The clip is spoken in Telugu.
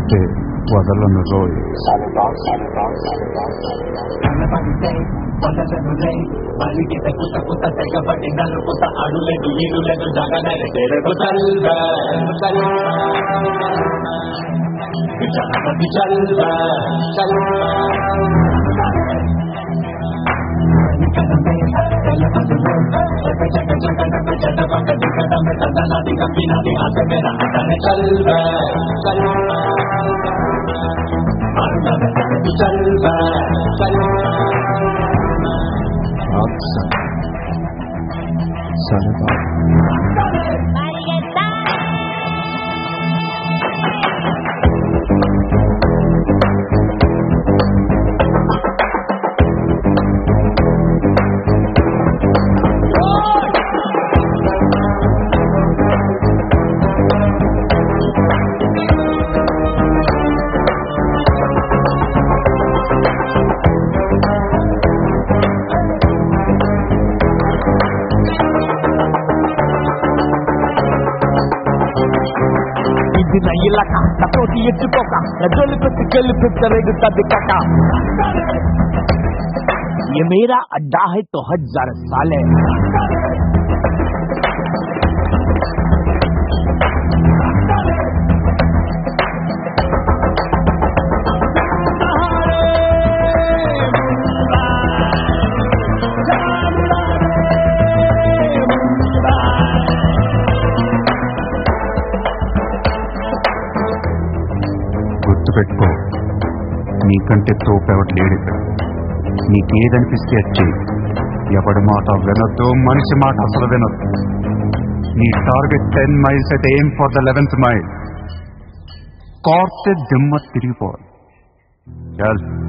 అంటే వదలను రోయ్ కనబడితే వదలనులే మలిగితే కుత కుత తెగబడి నలుపుత అడులేదు ఇరులేదు జగనని తెరగు చల్వ జనపతి చల్వ చల్వ చల్వ ఆక్సన్ సలవా ఇది నా ఇలక తోటి ఎత్తుకోక నజోలు పెట్టి గెలుపు రేగుతుంది కక ये मेरा अड्डा है तो हजार साल है గుర్తుపెట్టుకో నీకంటే తోపెవటి లేడు ఇక్కడ నీకేదనిపిస్తే అది చెయ్యి ఎవడి మాట వినొద్దు మనిషి మాట అసలు వినొద్దు నీ టార్గెట్ టెన్ మైల్స్ అయితే ఏం ఫర్ ద లెవెన్త్ మైల్ కార్తే దిమ్మ తిరిగిపోవాలి చల్